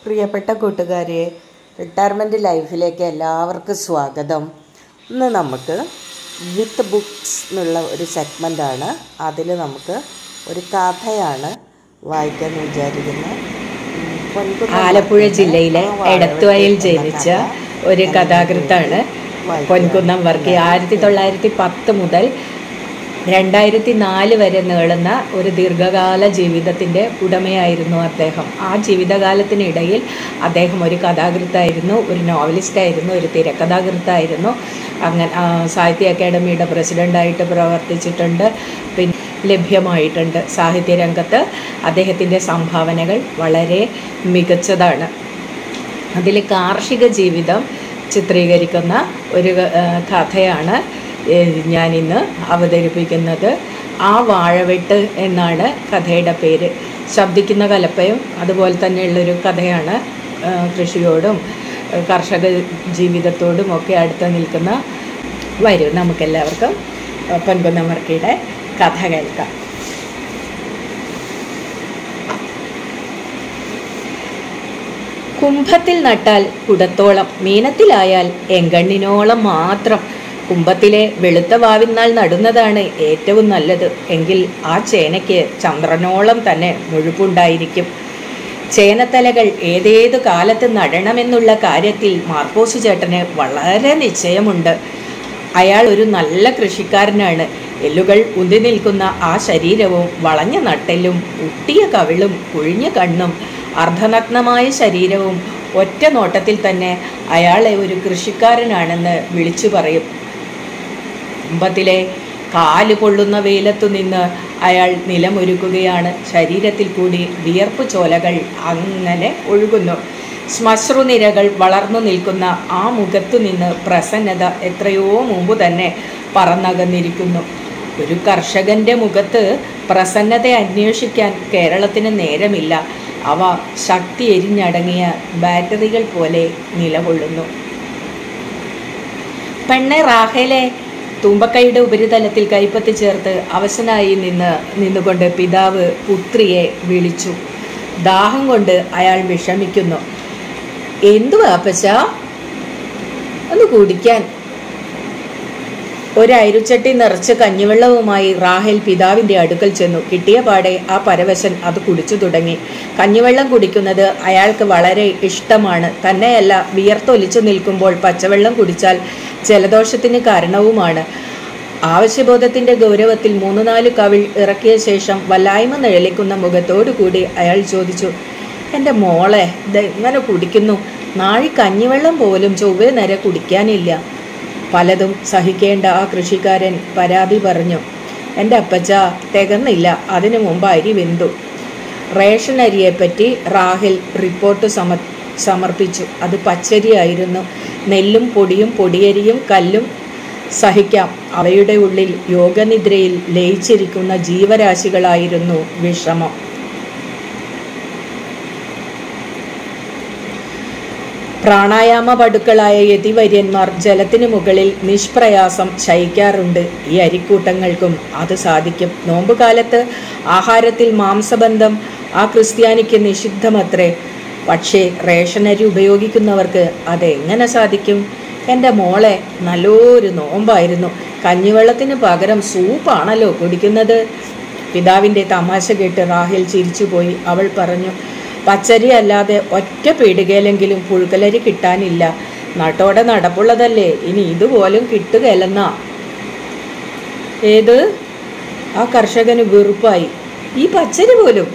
പ്രിയപ്പെട്ട കൂട്ടുകാരെ റിട്ടയർമെൻറ്റ് ലൈഫിലേക്ക് എല്ലാവർക്കും സ്വാഗതം ഇന്ന് നമുക്ക് വിത്ത് ബുക്സ് എന്നുള്ള ഒരു സെഗ്മെൻ്റാണ് അതിൽ നമുക്ക് ഒരു കഥയാണ് വായിക്കാൻ വിചാരിക്കുന്നത് ഉം, പൊൻകുന്നം ആലപ്പുഴ ജില്ലയിലെ ആ വാഴവെട്ടി എടത്തുവയൽ എന്ന ജനിച്ച കഥ ഒരു ഞാൻ കഥാകൃത്താണ് വായിക്കാം. പൊൻകുന്നം വർക്കി ആയിരത്തി തൊള്ളായിരത്തി പത്ത് മുതൽ രണ്ടായിരത്തി നാല് വരെ നീളുന്ന ഒരു ദീർഘകാല ജീവിതത്തിൻ്റെ ഉടമയായിരുന്നു അദ്ദേഹം ആ ജീവിതകാലത്തിനിടയിൽ അദ്ദേഹം ഒരു കഥാകൃത്തായിരുന്നു ഒരു നോവലിസ്റ്റായിരുന്നു ഒരു തിരക്കഥാകൃത്തായിരുന്നു അങ്ങനെ ആ, സാഹിത്യ അക്കാദമിയുടെ പ്രസിഡൻ്റായിട്ട് പ്രവർത്തിച്ചിട്ടുണ്ട് പിന്നെ ലഭ്യമായിട്ടുണ്ട് സാഹിത്യരംഗത്ത് അദ്ദേഹത്തിൻ്റെ സംഭാവനകൾ വളരെ മികച്ചതാണ് അതിൽ കാർഷിക ജീവിതം ചിത്രീകരിക്കുന്ന ഒരു ആ, കഥയാണ് ഏ, ഞാനിന്ന് അവതരിപ്പിക്കുന്നത് ആ വാഴവെട്ട് എന്നാണ് കഥയുടെ പേര് ശബ്ദിക്കുന്ന കലപ്പയും അതുപോലെ തന്നെയുള്ളൊരു കഥയാണ് ആ, കൃഷിയോടും ആ, കർഷക ജീവിതത്തോടും ഒക്കെ അടുത്ത് നിൽക്കുന്ന വരും നമുക്കെല്ലാവർക്കും ആ, പൊൻകുന്നമർക്കിയുടെ കഥ കേൾക്കാം കുംഭത്തിൽ നട്ടാൽ കുടത്തോളം മീനത്തിലായാൽ എങ്കണ്ണിനോളം മാത്രം കുംഭത്തിലെ വെളുത്ത വാവിന്നാൽ നടുന്നതാണ് ഏറ്റവും നല്ലത് എങ്കിൽ ആ ചേനയ്ക്ക് ചന്ദ്രനോളം തന്നെ മുഴുപ്പുണ്ടായിരിക്കും ചേനത്തലകൾ ഏതേതു കാലത്ത് നടണമെന്നുള്ള കാര്യത്തിൽ മാർക്കോസ് ചേട്ടന് വളരെ നിശ്ചയമുണ്ട് അയാൾ ഒരു നല്ല കൃഷിക്കാരനാണ് എല്ലുകൾ ഉന്തി നിൽക്കുന്ന ആ ശരീരവും വളഞ്ഞ നട്ടെല്ലും ഒട്ടിയ കവിളും കുഴിഞ്ഞ കണ്ണും അർദ്ധനഗ്നമായ ശരീരവും ഒറ്റ നോട്ടത്തിൽ തന്നെ അയാളെ ഒരു കൃഷിക്കാരനാണെന്ന് വിളിച്ചു പറയും കുംഭത്തിലെ കാല് പൊള്ളുന്ന വെയിലത്തു നിന്ന് അയാൾ നിലമൊരുക്കുകയാണ് ശരീരത്തിൽ കൂടി വിയർപ്പ് ചോലകൾ അങ്ങനെ ഒഴുകുന്നു ശ്മശ്രുനിരകൾ വളർന്നു നിൽക്കുന്ന ആ മുഖത്തു നിന്ന് പ്രസന്നത എത്രയോ മുമ്പ് തന്നെ പറന്നകന്നിരിക്കുന്നു ഒരു കർഷകന്റെ മുഖത്ത് പ്രസന്നത അന്വേഷിക്കാൻ കേരളത്തിന് നേരമില്ല അവ ശക്തി എരിഞ്ഞടങ്ങിയ ബാറ്ററികൾ പോലെ നിലകൊള്ളുന്നു പെണ്ണെ റാഹേലെ തുമ്പക്കൈയുടെ ഉപരിതലത്തിൽ കൈപ്പത്തി ചേർത്ത് അവശനായി നിന്ന് നിന്നുകൊണ്ട് പിതാവ് പുത്രിയെ വിളിച്ചു ദാഹം കൊണ്ട് അയാൾ വിഷമിക്കുന്നു എന്തു വാപ്പച്ച ഒന്ന് കുടിക്കാൻ ഒരൈരുച്ചട്ടി നിറച്ച് കഞ്ഞിവെള്ളവുമായി റാഹേൽ പിതാവിന്റെ അടുക്കൽ ചെന്നു കിട്ടിയ പാടെ ആ പരവശൻ അത് കുടിച്ചു തുടങ്ങി കഞ്ഞിവെള്ളം കുടിക്കുന്നത് അയാൾക്ക് വളരെ ഇഷ്ടമാണ് തന്നെയല്ല വിയർത്തൊലിച്ചു നിൽക്കുമ്പോൾ പച്ചവെള്ളം കുടിച്ചാൽ ജലദോഷത്തിന് കാരണവുമാണ് ആവശ്യബോധത്തിന്റെ ഗൗരവത്തിൽ മൂന്ന് നാല് കവിൾ ഇറക്കിയ ശേഷം വല്ലായ്മ നിഴലിക്കുന്ന മുഖത്തോടു കൂടി അയാൾ ചോദിച്ചു എൻ്റെ മോളെ ഇതെങ്ങനെ കുടിക്കുന്നു നാഴി കഞ്ഞിവെള്ളം പോലും ചൊവ്വേ നേരെ കുടിക്കാനില്ല പലതും സഹിക്കേണ്ട ആ കൃഷിക്കാരൻ പരാതി പറഞ്ഞു എൻ്റെ അപ്പച്ച തികന്നില്ല അതിനു മുമ്പ് അരി വെന്തു റേഷൻ അരിയെപ്പറ്റി റാഹിൽ റിപ്പോർട്ട് സമ സമർപ്പിച്ചു അത് പച്ചരിയായിരുന്നു നെല്ലും പൊടിയും പൊടിയരിയും കല്ലും സഹിക്കാം അവയുടെ ഉള്ളിൽ യോഗനിദ്രയിൽ ലയിച്ചിരിക്കുന്ന ജീവരാശികളായിരുന്നു വിഷമം പ്രാണായാമ പടുക്കളായ യതിവര്യന്മാർ ജലത്തിനു മുകളിൽ നിഷ്പ്രയാസം ശയിക്കാറുണ്ട് ഈ അരിക്കൂട്ടങ്ങൾക്കും അത് സാധിക്കും നോമ്പുകാലത്ത് ആഹാരത്തിൽ മാംസബന്ധം ആ ക്രിസ്ത്യാനിക്ക് നിഷിദ്ധമത്രേ പക്ഷേ റേഷൻ അരി ഉപയോഗിക്കുന്നവർക്ക് അതെങ്ങനെ സാധിക്കും എൻ്റെ മോളെ നല്ലൊരു നോമ്പായിരുന്നു കഞ്ഞിവെള്ളത്തിന് പകരം സൂപ്പാണല്ലോ കുടിക്കുന്നത് പിതാവിൻ്റെ തമാശ കേട്ട് റാഹിൽ ചിരിച്ചുപോയി അവൾ പറഞ്ഞു പച്ചരി അല്ലാതെ ഒറ്റ പീടികയിലെങ്കിലും പുഴുക്കലരി കിട്ടാനില്ല നാട്ടോടെ നടപ്പുള്ളതല്ലേ ഇനി ഇതുപോലും കിട്ടുകയല്ലെന്നാ ഏത് ആ കർഷകന് വെറുപ്പായി ഈ പച്ചരി പോലും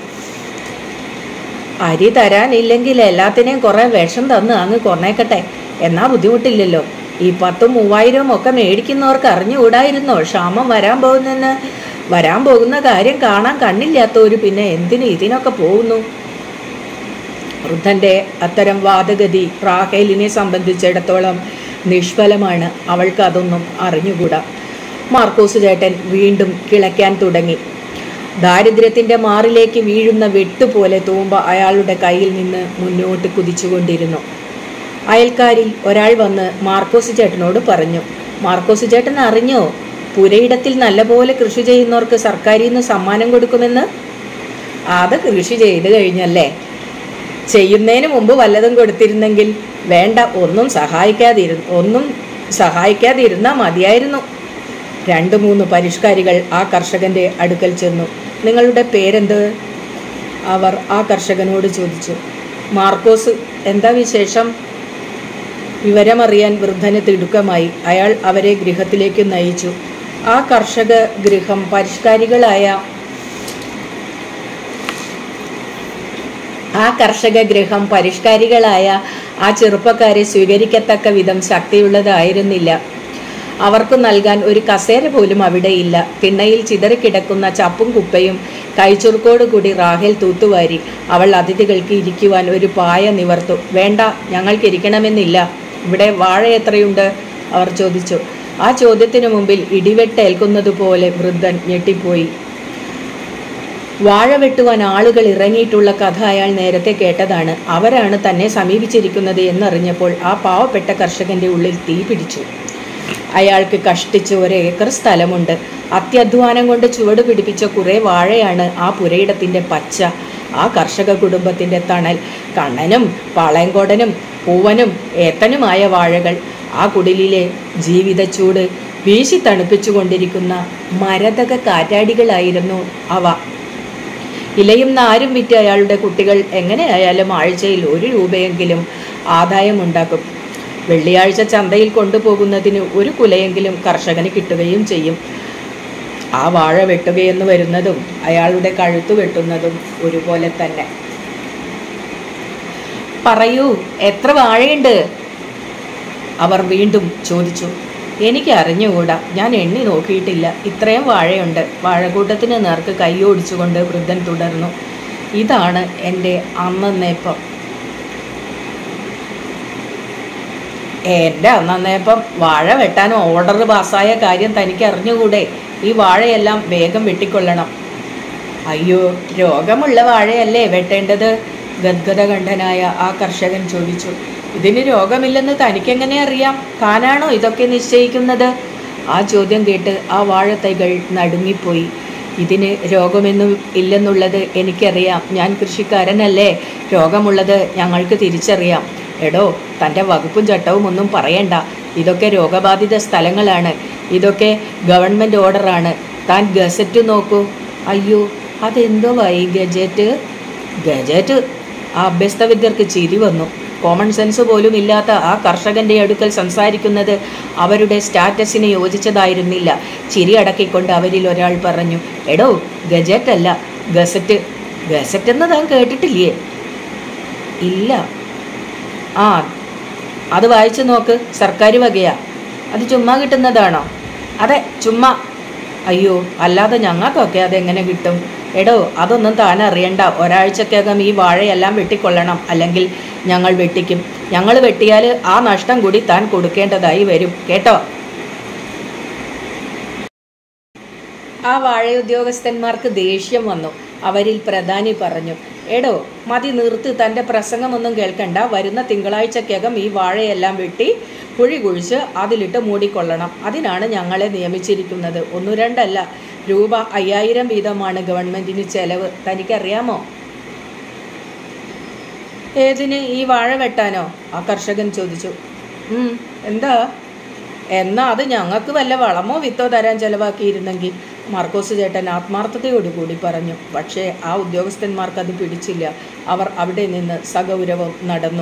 അരി തരാനില്ലെങ്കിൽ എല്ലാത്തിനെയും കുറെ വിഷം തന്ന് അങ്ങ് കൊന്നേക്കട്ടെ എന്നാ ബുദ്ധിമുട്ടില്ലല്ലോ ഈ പത്തും മൂവായിരവും ഒക്കെ മേടിക്കുന്നവർക്ക് അറിഞ്ഞുകൂടായിരുന്നോ ക്ഷാമം വരാൻ പോകുന്നെന്ന് വരാൻ പോകുന്ന കാര്യം കാണാൻ കണ്ണില്ലാത്തവര് പിന്നെ എന്തിനു ഇതിനൊക്കെ പോകുന്നു വൃദ്ധന്റെ അത്തരം വാദഗതി റാഹേലിനെ സംബന്ധിച്ചിടത്തോളം നിഷ്ഫലമാണ് അവൾക്ക് അതൊന്നും അറിഞ്ഞുകൂടാ മാർക്കോസ് ചേട്ടൻ വീണ്ടും കിളയ്ക്കാൻ തുടങ്ങി ദാരിദ്ര്യത്തിന്റെ മാറിലേക്ക് വീഴുന്ന വെട്ടുപോലെ തൂമ്പ അയാളുടെ കയ്യിൽ നിന്ന് മുന്നോട്ട് കുതിച്ചുകൊണ്ടിരുന്നു അയൽക്കാരിൽ ഒരാൾ വന്ന് മാർക്കോസ് ചേട്ടനോട് പറഞ്ഞു മാർക്കോസ് ചേട്ടൻ അറിഞ്ഞോ പുരയിടത്തിൽ നല്ലപോലെ കൃഷി ചെയ്യുന്നവർക്ക് സർക്കാരിൽ നിന്ന് സമ്മാനം കൊടുക്കുമെന്ന് അത് കൃഷി ചെയ്ത് കഴിഞ്ഞല്ലേ ചെയ്യുന്നതിന് മുമ്പ് വല്ലതും കൊടുത്തിരുന്നെങ്കിൽ വേണ്ട ഒന്നും സഹായിക്കാതിരു ഒന്നും സഹായിക്കാതിരുന്നാൽ മതിയായിരുന്നു രണ്ട് മൂന്ന് പരിഷ്കാരികൾ ആ കർഷകന്റെ അടുക്കൽ ചെന്നു നിങ്ങളുടെ പേരെന്ത് അവർ ആ കർഷകനോട് ചോദിച്ചു മാർക്കോസ് എന്താ വിശേഷം വിവരമറിയാൻ വൃദ്ധന് തിടുക്കമായി അയാൾ അവരെ ഗൃഹത്തിലേക്ക് നയിച്ചു ആ കർഷക ഗൃഹം പരിഷ്കാരികളായ ആ കർഷക ഗൃഹം പരിഷ്കാരികളായ ആ ചെറുപ്പക്കാരെ സ്വീകരിക്കത്തക്ക വിധം ശക്തിയുള്ളതായിരുന്നില്ല അവർക്ക് നൽകാൻ ഒരു കസേര പോലും അവിടെയില്ല തിണ്ണയിൽ ചിതറിക്കിടക്കുന്ന ചപ്പും കുപ്പയും കൈച്ചുറുക്കോട് കൂടി റാഹേൽ തൂത്തുവാരി അവൾ അതിഥികൾക്ക് ഇരിക്കുവാൻ ഒരു പായ നിവർന്നു വേണ്ട ഞങ്ങൾക്ക് ഇരിക്കണമെന്നില്ല ഇവിടെ വാഴ എത്രയുണ്ട് അവർ ചോദിച്ചു ആ ചോദ്യത്തിനു മുമ്പിൽ ഇടിവെട്ടേൽക്കുന്നതുപോലെ വൃദ്ധൻ ഞെട്ടിപ്പോയി വാഴ വെട്ടുവാൻ ആളുകൾ ഇറങ്ങിയിട്ടുള്ള കഥ അയാൾ നേരത്തെ കേട്ടതാണ് അവരാണ് തന്നെ സമീപിച്ചിരിക്കുന്നത് എന്നറിഞ്ഞപ്പോൾ ആ പാവപ്പെട്ട കർഷകന്റെ ഉള്ളിൽ തീ പിടിച്ചു അയാൾക്ക് കഷ്ടിച്ച് ഒരു ഏക്കർ സ്ഥലമുണ്ട് അത്യധ്വാനം കൊണ്ട് ചുവട് പിടിപ്പിച്ച കുറെ വാഴയാണ് ആ പുരയിടത്തിന്റെ പച്ച ആ കർഷക കുടുംബത്തിന്റെ തണൽ കണ്ണനും പാളയങ്കോടനും പൂവനും ഏത്തനുമായ വാഴകൾ ആ കുടിലിലെ ജീവിതച്ചൂട് വീശി തണുപ്പിച്ചുകൊണ്ടിരിക്കുന്ന മരതക കാറ്റാടികളായിരുന്നു അവ ഇലയും നാരും വിറ്റ് അയാളുടെ കുട്ടികൾ എങ്ങനെയായാലും ആഴ്ചയിൽ ഒരു രൂപയെങ്കിലും ആദായമുണ്ടാക്കും വെള്ളിയാഴ്ച ചന്തയിൽ കൊണ്ടുപോകുന്നതിന് ഒരു കുലയെങ്കിലും കർഷകന് കിട്ടുകയും ചെയ്യും ആ വാഴ വെട്ടുകയെന്ന് വരുന്നതും അയാളുടെ കഴുത്തു വെട്ടുന്നതും ഒരുപോലെ തന്നെ പറയൂ എത്ര വാഴയുണ്ട് അവർ വീണ്ടും ചോദിച്ചു എനിക്ക് അറിഞ്ഞുകൂടാ ഞാൻ എണ്ണി നോക്കിയിട്ടില്ല ഇത്രയും വാഴയുണ്ട് വാഴക്കൂട്ടത്തിന് നേർക്ക് കൈയോടിച്ചുകൊണ്ട് വൃദ്ധൻ തുടർന്നു ഇതാണ് എൻ്റെ അന്നേപ്പം എൻ്റെ അന്നേപ്പം വാഴ വെട്ടാൻ ഓർഡർ പാസ്സായ കാര്യം തനിക്ക് അറിഞ്ഞുകൂടെ ഈ വാഴയെല്ലാം വേഗം വെട്ടിക്കൊള്ളണം അയ്യോ രോഗമുള്ള വാഴയല്ലേ വെട്ടേണ്ടത് ഗദ്ഗതകണ്ഠനായ ആ കർഷകൻ ചോദിച്ചു ഇതിന് രോഗമില്ലെന്ന് തനിക്കെങ്ങനെ അറിയാം താനാണോ ഇതൊക്കെ നിശ്ചയിക്കുന്നത് ആ ചോദ്യം കേട്ട് ആ വാഴത്തൈകൾ നടുങ്ങിപ്പോയി ഇതിന് രോഗമെന്നും ഇല്ലെന്നുള്ളത് എനിക്കറിയാം ഞാൻ കൃഷിക്കാരനല്ലേ രോഗമുള്ളത് ഞങ്ങൾക്ക് തിരിച്ചറിയാം എടോ തൻ്റെ വകുപ്പും ചട്ടവും ഒന്നും പറയണ്ട ഇതൊക്കെ രോഗബാധിത സ്ഥലങ്ങളാണ് ഇതൊക്കെ ഗവൺമെൻറ് ഓർഡറാണ് താൻ ഗസറ്റ് നോക്കൂ അയ്യോ അതെന്തോ വൈ ഗജറ്റ് ഗജറ്റ് ആ അഭ്യസ്തവിദ്യർക്ക് ചിരി വന്നു കോമൺ സെൻസ് പോലും ഇല്ലാത്ത ആ കർഷകന്റെ അടുക്കൽ സംസാരിക്കുന്നത് അവരുടെ സ്റ്റാറ്റസിന് യോജിച്ചതായിരുന്നില്ല ചിരി അടക്കിക്കൊണ്ട് അവരിൽ ഒരാൾ പറഞ്ഞു എടോ ഗജറ്റ് അല്ല ഗസറ്റ് ഗസറ്റ് എന്ന് താൻ കേട്ടിട്ടില്ലേ ഇല്ല ആ അത് വായിച്ചു നോക്ക് സർക്കാർ വകയാ അത് ചുമ്മാ കിട്ടുന്നതാണോ അതെ ചുമ്മാ അയ്യോ അല്ലാതെ ഞങ്ങൾക്കൊക്കെ അതെങ്ങനെ കിട്ടും എടോ അതൊന്നും താൻ അറിയണ്ട ഒരാഴ്ചക്കകം ഈ വാഴയെല്ലാം വെട്ടിക്കൊള്ളണം അല്ലെങ്കിൽ ഞങ്ങൾ വെട്ടിക്കും ഞങ്ങൾ വെട്ടിയാൽ ആ നഷ്ടം കൂടി താൻ കൊടുക്കേണ്ടതായി വരും കേട്ടോ ആ വാഴ ഉദ്യോഗസ്ഥന്മാർക്ക് ദേഷ്യം വന്നു അവരിൽ പ്രധാനി പറഞ്ഞു എടോ മതി നിർത്ത് തൻ്റെ പ്രസംഗമൊന്നും കേൾക്കണ്ട വരുന്ന തിങ്കളാഴ്ചക്കകം ഈ വാഴയെല്ലാം വെട്ടി കുഴി കുഴിച്ച് അതിലിട്ട് മൂടിക്കൊള്ളണം അതിനാണ് ഞങ്ങളെ നിയമിച്ചിരിക്കുന്നത് ഒന്നു രണ്ടല്ല രൂപ അയ്യായിരം വീതമാണ് ഗവൺമെൻറ്റിന് ചെലവ് തനിക്കറിയാമോ ഏതിന് ഈ വാഴ വെട്ടാനോ ആ കർഷകൻ ചോദിച്ചു "ഉം, എന്താ എന്നാ അത് ഞങ്ങൾക്ക് വല്ല വളമോ വിത്തോ തരാൻ ചെലവാക്കിയിരുന്നെങ്കിൽ മാർക്കോസ് ചേട്ടൻ ആത്മാർത്ഥതയോടുകൂടി പറഞ്ഞു പക്ഷേ ആ ഉദ്യോഗസ്ഥന്മാർക്ക് അത് പിടിച്ചില്ല അവർ അവിടെ നിന്ന് സഗൗരവം നടന്നു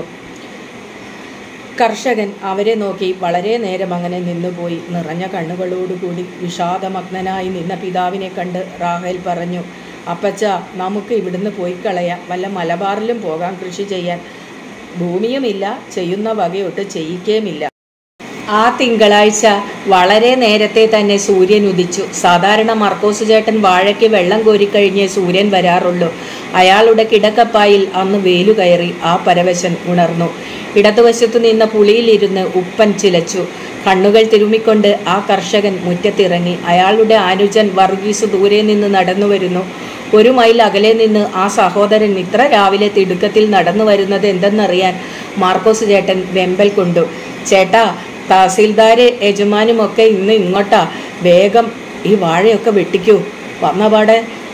കർഷകൻ അവരെ നോക്കി വളരെ നേരം അങ്ങനെ നിന്നുപോയി നിറഞ്ഞ കണ്ണുകളോടുകൂടി വിഷാദമഗ്നനായി നിന്ന പിതാവിനെ കണ്ട് റാഹേൽ പറഞ്ഞു അപ്പച്ച നമുക്ക് ഇവിടുന്ന് പോയി കളയാം വല്ല മലബാറിലും പോകാം കൃഷി ചെയ്യാൻ ഭൂമിയുമില്ല ചെയ്യുന്ന വകയൊട്ട് ചെയ്യിക്കേമില്ല ആ തിങ്കളാഴ്ച വളരെ നേരത്തെ തന്നെ സൂര്യൻ ഉദിച്ചു സാധാരണ മർക്കോസ് ചേട്ടൻ വാഴയ്ക്ക് വെള്ളം കോരിക്കഴിഞ്ഞേ സൂര്യൻ വരാറുള്ളൂ അയാളുടെ കിടക്കപ്പായിൽ അന്ന് വേലു കയറി ആ പരവശൻ ഉണർന്നു ഇടതുവശത്തു നിന്ന പുളിയിലിരുന്ന് ഉപ്പൻ ചിലച്ചു കണ്ണുകൾ തിരുമ്മിക്കൊണ്ട് ആ കർഷകൻ മുറ്റത്തിറങ്ങി അയാളുടെ അനുജൻ വർഗീസ് ദൂരെ നിന്ന് നടന്നു വരുന്നു ഒരു മൈൽ അകലെ നിന്ന് ആ സഹോദരൻ ഇത്ര രാവിലെ തിടുക്കത്തിൽ നടന്നു വരുന്നത് എന്തെന്നറിയാൻ മാർക്കോസ് ചേട്ടൻ വെമ്പൽ കൊണ്ടു ചേട്ടാ തഹസീൽദാര് യജമാനുമൊക്കെ ഇന്ന് ഇങ്ങോട്ടാ വേഗം ഈ വാഴയൊക്കെ വെട്ടിക്കൂ വന്നപാടെ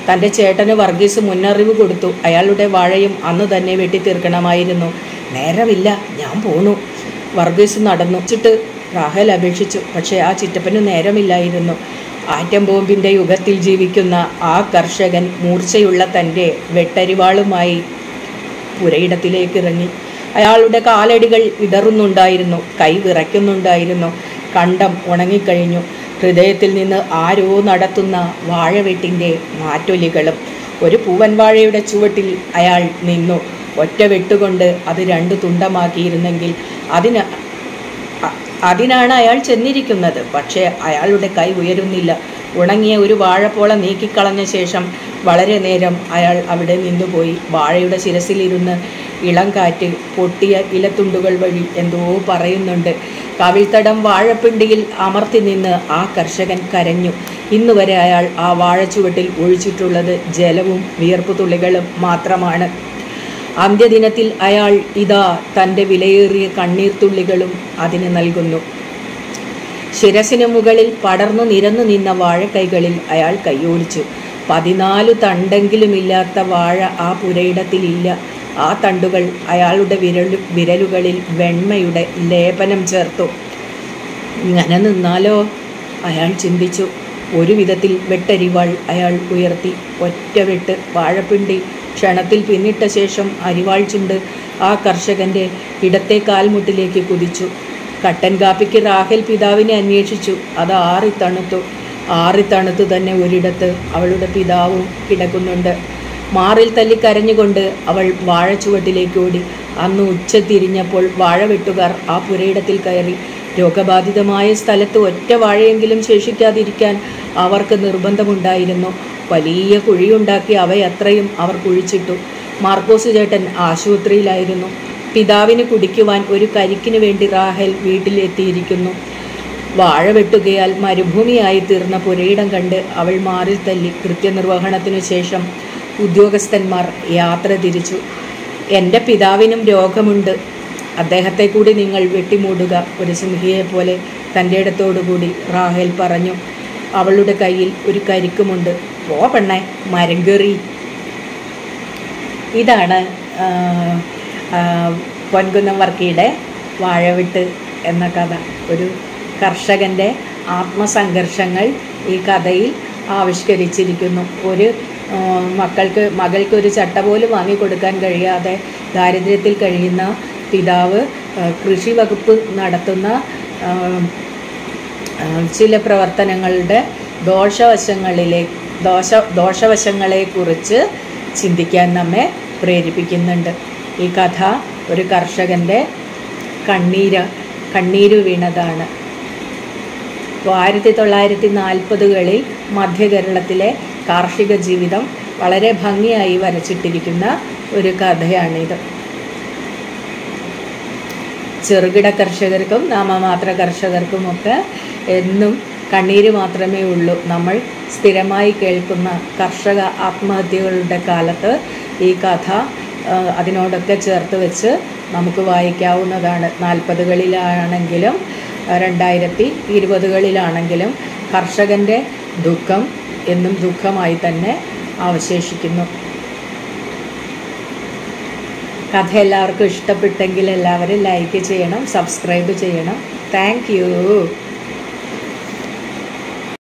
തൻ്റെ ചേട്ടന് വർഗീസ് മുന്നറിവ് കൊടുത്തു അയാളുടെ വാഴയും അന്ന് തന്നെ വെട്ടിത്തീർക്കണമായിരുന്നു നേരമില്ല ഞാൻ പോണു വർഗീസ് നടന്നു ചിട്ട് റാഹേൽ അപേക്ഷിച്ചു പക്ഷേ ആ ചിറ്റപ്പന് നേരമില്ലായിരുന്നു ആറ്റം ബോംബിൻ്റെ യുഗത്തിൽ ജീവിക്കുന്ന ആ കർഷകൻ മൂർച്ചയുള്ള തൻ്റെ വെട്ടരിവാളുമായി പുരയിടത്തിലേക്ക് ഇറങ്ങി അയാളുടെ കാലടികൾ ഇടറുന്നുണ്ടായിരുന്നു കൈ വിറയ്ക്കുന്നുണ്ടായിരുന്നു കണ്ടം ഉണങ്ങിക്കഴിഞ്ഞു ഹൃദയത്തിൽ നിന്ന് ആരോ നടത്തുന്ന വാഴവെട്ടിൻ്റെ മാറ്റൊലികളും ഒരു പൂവൻ വാഴയുടെ ചുവട്ടിൽ അയാൾ നിന്നു ഒറ്റ വെട്ടുകൊണ്ട് അത് രണ്ട് തുണ്ടമാക്കിയിരുന്നെങ്കിൽ അതിന് അ- അതിനാണ് അയാൾ ചെന്നിരിക്കുന്നത് പക്ഷേ അയാളുടെ കൈ ഉയരുന്നില്ല ഉണങ്ങിയ ഒരു വാഴപ്പോള നീക്കിക്കളഞ്ഞ ശേഷം വളരെ നേരം അയാൾ അവിടെ നിന്നുപോയി വാഴയുടെ ശിരസിലിരുന്ന് ഇളം കാറ്റ് പൊട്ടിയ ഇലത്തുണ്ടുകൾ വഴി എന്തോ പറയുന്നുണ്ട് കവിൾത്തടം വാഴപ്പിണ്ടിയിൽ അമർത്തി നിന്ന് ആ കർഷകൻ കരഞ്ഞു ഇന്നുവരെ അയാൾ ആ വാഴച്ചുവട്ടിൽ ഒഴിച്ചിട്ടുള്ളത് ജലവും വിയർപ്പു തുള്ളികളും മാത്രമാണ് അന്ത്യദിനത്തിൽ അയാൾ ഇതാ തൻ്റെ വിലയേറിയ കണ്ണീർത്തുള്ളികളും അതിന് നൽകുന്നു ശിരസിന് മുകളിൽ പടർന്നു നിരന്നു നിന്ന വാഴക്കൈകളിൽ അയാൾ കൈയോടിച്ചു പതിനാലു തണ്ടെങ്കിലുമില്ലാത്ത വാഴ ആ പുരയിടത്തിലില്ല ആ തണ്ടുകൾ അയാളുടെ വിരലു വിരലുകളിൽ വെണ്മയുടെ ലേപനം ചേർത്തു ഇങ്ങനെ നിന്നാലോ അയാൾ ചിന്തിച്ചു ഒരു വിധത്തിൽ വെട്ടരിവാൾ അയാൾ ഉയർത്തി ഒറ്റ വെട്ട് വാഴപ്പിണ്ടി ക്ഷണത്തിൽ പിന്നിട്ട ശേഷം അരിവാൾ ചുണ്ട് ആ കർഷകന്റെ ഇടത്തെ കാൽമുട്ടിലേക്ക് കുതിച്ചു കട്ടൻ കാപ്പിക്ക് റാഹേൽ പിതാവിനെ അന്വേഷിച്ചു അത് ആറി തണുത്തു ആറി തണുത്തു തന്നെ ഒരിടത്ത് അവളുടെ പിതാവും കിടക്കുന്നുണ്ട് മാറിൽ തല്ലി കരഞ്ഞുകൊണ്ട് അവൾ വാഴച്ചുവട്ടിലേക്ക് ഓടി അന്ന് ഉച്ച തിരിഞ്ഞപ്പോൾ വാഴവെട്ടുകാർ ആ പുരയിടത്തിൽ കയറി രോഗബാധിതമായ സ്ഥലത്ത് ഒറ്റ വാഴയെങ്കിലും ശേഷിക്കാതിരിക്കാൻ അവർക്ക് നിർബന്ധമുണ്ടായിരുന്നു വലിയ കുഴിയുണ്ടാക്കി അവയത്രയും അവർ കുഴിച്ചിട്ടു മാർക്കോസ് ചേട്ടൻ ആശുപത്രിയിലായിരുന്നു പിതാവിന് കുടിക്കുവാൻ ഒരു കരിക്കിന് വേണ്ടി റാഹേൽ വീട്ടിലെത്തിയിരിക്കുന്നു വാഴ വെട്ടുകയാൽ മരുഭൂമിയായി തീർന്ന പുരയിടം കണ്ട് അവൾ മാറിൽ തല്ലി കൃത്യനിർവഹണത്തിനു ശേഷം ഉദ്യോഗസ്ഥന്മാർ യാത്ര തിരിച്ചു എൻ്റെ പിതാവിനും രോഗമുണ്ട് അദ്ദേഹത്തെ കൂടി നിങ്ങൾ വെട്ടിമൂടുക ഒരു സിംഹിയെ പോലെ തൻ്റെ ഇടത്തോടുകൂടി റാഹേൽ പറഞ്ഞു അവളുടെ കയ്യിൽ ഒരു കരിക്കുമുണ്ട് പോ പെണ്ണെ മരം കയറി ഇതാണ് ആ, ആ, പൊൻകുന്നം വർക്കിയുടെ വാഴവിട്ട് എന്ന കഥ ഒരു കർഷകൻ്റെ ആത്മസംഘർഷങ്ങൾ ഈ കഥയിൽ ആവിഷ്കരിച്ചിരിക്കുന്നു ഒരു ആ, മക്കൾക്ക് മകൾക്ക് ഒരു ചട്ട പോലും വാങ്ങിക്കൊടുക്കാൻ കഴിയാതെ ദാരിദ്ര്യത്തിൽ കഴിയുന്ന പിതാവ് ആ, കൃഷി വകുപ്പ് നടത്തുന്ന ആ, ആ, ചില പ്രവർത്തനങ്ങളുടെ ദോഷവശങ്ങളിലെ ദോഷ ദോഷവശങ്ങളെക്കുറിച്ച് ചിന്തിക്കാൻ നമ്മെ പ്രേരിപ്പിക്കുന്നുണ്ട് ഈ കഥ ഒരു കർഷകൻ്റെ കണ്ണീര് കണ്ണീര് വീണതാണ് അപ്പോൾ ആയിരത്തി തൊള്ളായിരത്തി നാൽപ്പതുകളിൽ മധ്യകേരളത്തിലെ കാർഷിക ജീവിതം വളരെ ഭംഗിയായി വരച്ചിട്ടിരിക്കുന്ന ഒരു കഥയാണിത് ചെറുകിട കർഷകർക്കും നാമമാത്ര കർഷകർക്കുമൊക്കെ എന്നും കണ്ണീര് മാത്രമേ ഉള്ളൂ നമ്മൾ സ്ഥിരമായി കേൾക്കുന്ന കർഷക ആത്മഹത്യകളുടെ കാലത്ത് ഈ കഥ ആ, അതിനോടൊക്കെ ചേർത്ത് വെച്ച് നമുക്ക് വായിക്കാവുന്നതാണ് നാൽപ്പതുകളിലാണെങ്കിലും രണ്ടായിരത്തി ഇരുപതുകളിലാണെങ്കിലും കർഷകൻ്റെ ദുഃഖം എന്നും ദുഃഖമായി തന്നെ അവശേഷിക്കുന്നു കഥ എല്ലാവർക്കും ഇഷ്ടപ്പെട്ടെങ്കിൽ എല്ലാവരും ലൈക്ക് ചെയ്യണം സബ്സ്ക്രൈബ് ചെയ്യണം താങ്ക് യു